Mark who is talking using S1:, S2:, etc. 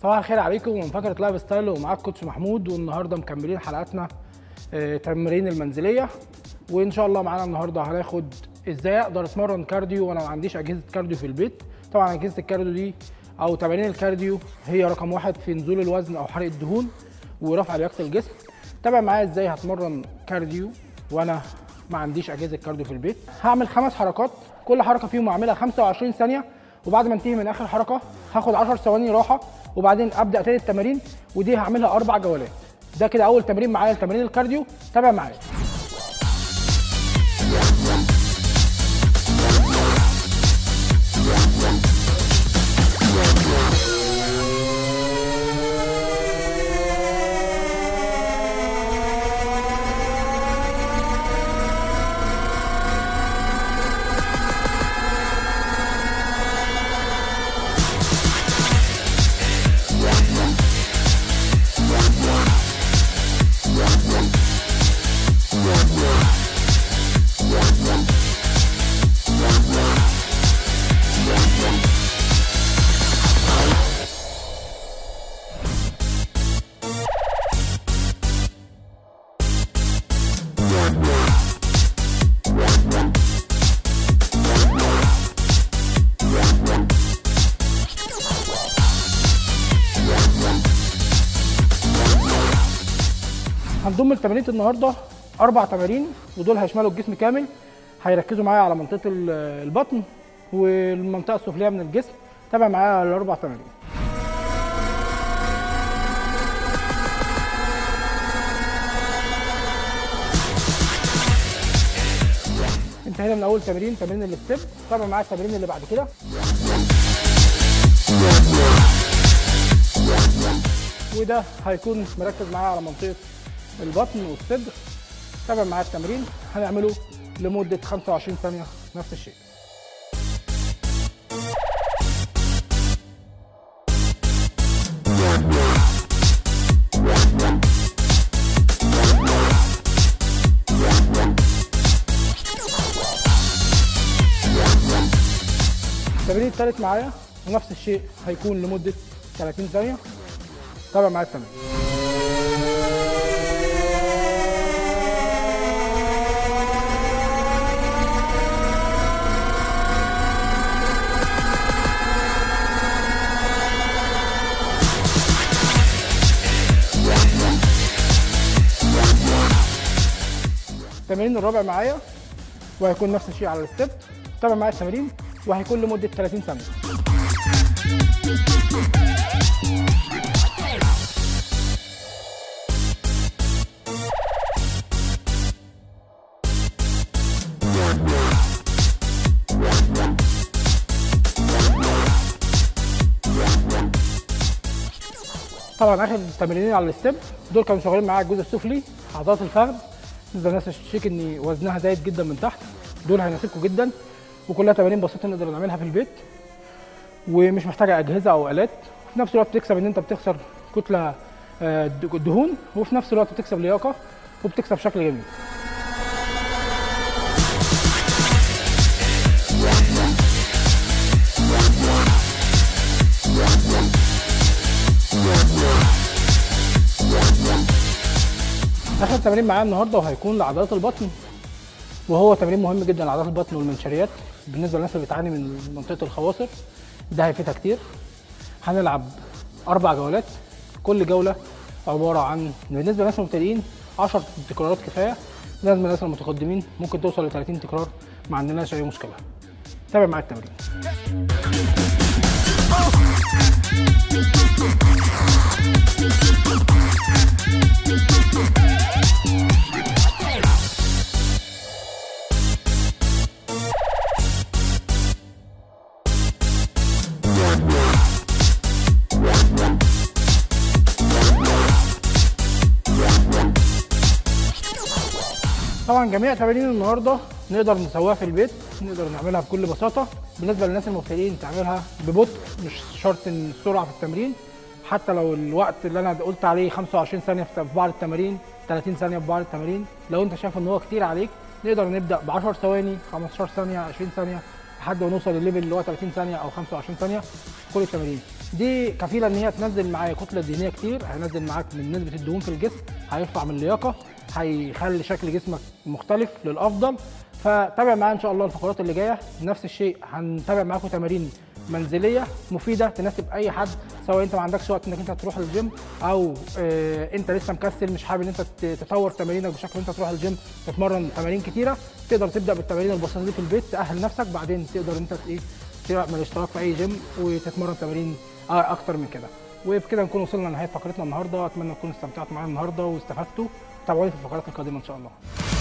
S1: صباح الخير عليكم من فقره لايف ستايل ومعاك كوتش محمود والنهارده مكملين حلقاتنا آه، تمرين المنزليه وان شاء الله معانا النهارده هناخد ازاي اقدر اتمرن كارديو وانا ما عنديش اجهزه كارديو في البيت طبعا اجهزه الكارديو دي او تمارين الكارديو هي رقم واحد في نزول الوزن او حرق الدهون ورفع لياقه الجسم تابع معايا ازاي هتمرن كارديو وانا ما عنديش اجهزه كارديو في البيت هعمل خمس حركات كل حركه فيهم هعملها 25 ثانيه وبعد ما انتهي من اخر حركه هاخد 10 ثواني راحه وبعدين ابدا تاني التمارين ودي هعملها اربع جولات ده كده اول تمرين معايا لتمارين الكارديو تابع معايا هنضم التمارين النهارده اربع تمارين ودول هيشملوا الجسم كامل هيركزوا معايا على منطقه ال- البطن والمنطقه السفليه من الجسم تابع معايا الاربع تمارين انتهينا من اول تمرين تمرين الستيب تابع معايا التمرين اللي بعد كده وده هيكون مركز معايا على منطقه البطن والصدر تابع معايا التمرين هنعمله لمده 25 ثانيه نفس الشيء التمرين التالت معايا ونفس الشيء هيكون لمده 30 ثانيه تابع معايا التمرين التمرين الرابع معايا وهيكون نفس الشيء على الستيب تابع معايا التمرين وهيكون لمده 30 ثانيه طبعا اخر تمرينين على الستيب دول كانوا شغالين معايا الجزء السفلي عضلات الفخذ بالنسبه للناس الشيك ان وزنها زايد جدا من تحت دول هيناسبكم جدا وكلها تمارين بسيطه نقدر نعملها في البيت ومش محتاجه اجهزه او الات وفي نفس الوقت بتكسب ان انت بتخسر كتله آه، دهون وفي نفس الوقت بتكسب لياقه وبتكسب شكل جميل اخر تمرين معايا النهارده وهيكون لعضلات البطن وهو تمرين مهم جدا لعضلات البطن والمنشريات بالنسبه للناس اللي بتعاني من منطقه الخواصر ده هيفيدها كتير هنلعب اربع جولات كل جوله عباره عن بالنسبه للناس المبتدئين 10 تكرارات كفايه بالنسبه للناس المتقدمين ممكن توصل ل 30 تكرار ما عندناش اي مشكله تابع معايا التمرين طبعا جميع تمارين النهارده نقدر نسويها في البيت نقدر نعملها بكل بساطه بالنسبه للناس المبتدئين تعملها ببطء مش شرط إن السرعه في التمرين حتى لو الوقت اللي انا قلت عليه 25 ثانيه في بعض التمارين 30 ثانيه في بعض التمارين لو انت شايف ان هو كتير عليك نقدر نبدا ب 10 ثواني 15 ثانيه 20 ثانيه لحد ما نوصل للليفل اللي هو 30 ثانيه او 25 ثانيه في كل التمارين دي كفيله ان هي تنزل معايا كتله دهنيه كتير هينزل معاك من نسبه الدهون في الجسم هيرفع من اللياقه هيخلي شكل جسمك مختلف للافضل فتابع معايا ان شاء الله الفقرات اللي جايه نفس الشيء هنتابع معاكم تمارين منزليه مفيده تناسب اي حد سواء انت ما عندكش وقت انك انت تروح الجيم او آه انت لسه مكسل مش حابب ان انت ت- تطور تمارينك بشكل انت تروح الجيم تتمرن تمارين كتيره تقدر تبدا بالتمارين البسيطه دي في البيت تاهل نفسك بعدين تقدر انت ايه تعمل اشتراك في اي جيم وتتمرن تمارين آه اكتر من كده وبكده نكون وصلنا لنهايه فقرتنا النهارده اتمنى تكونوا استمتعتوا معانا النهارده واستفدتوا تابعوني في الفقرات القادمه ان شاء الله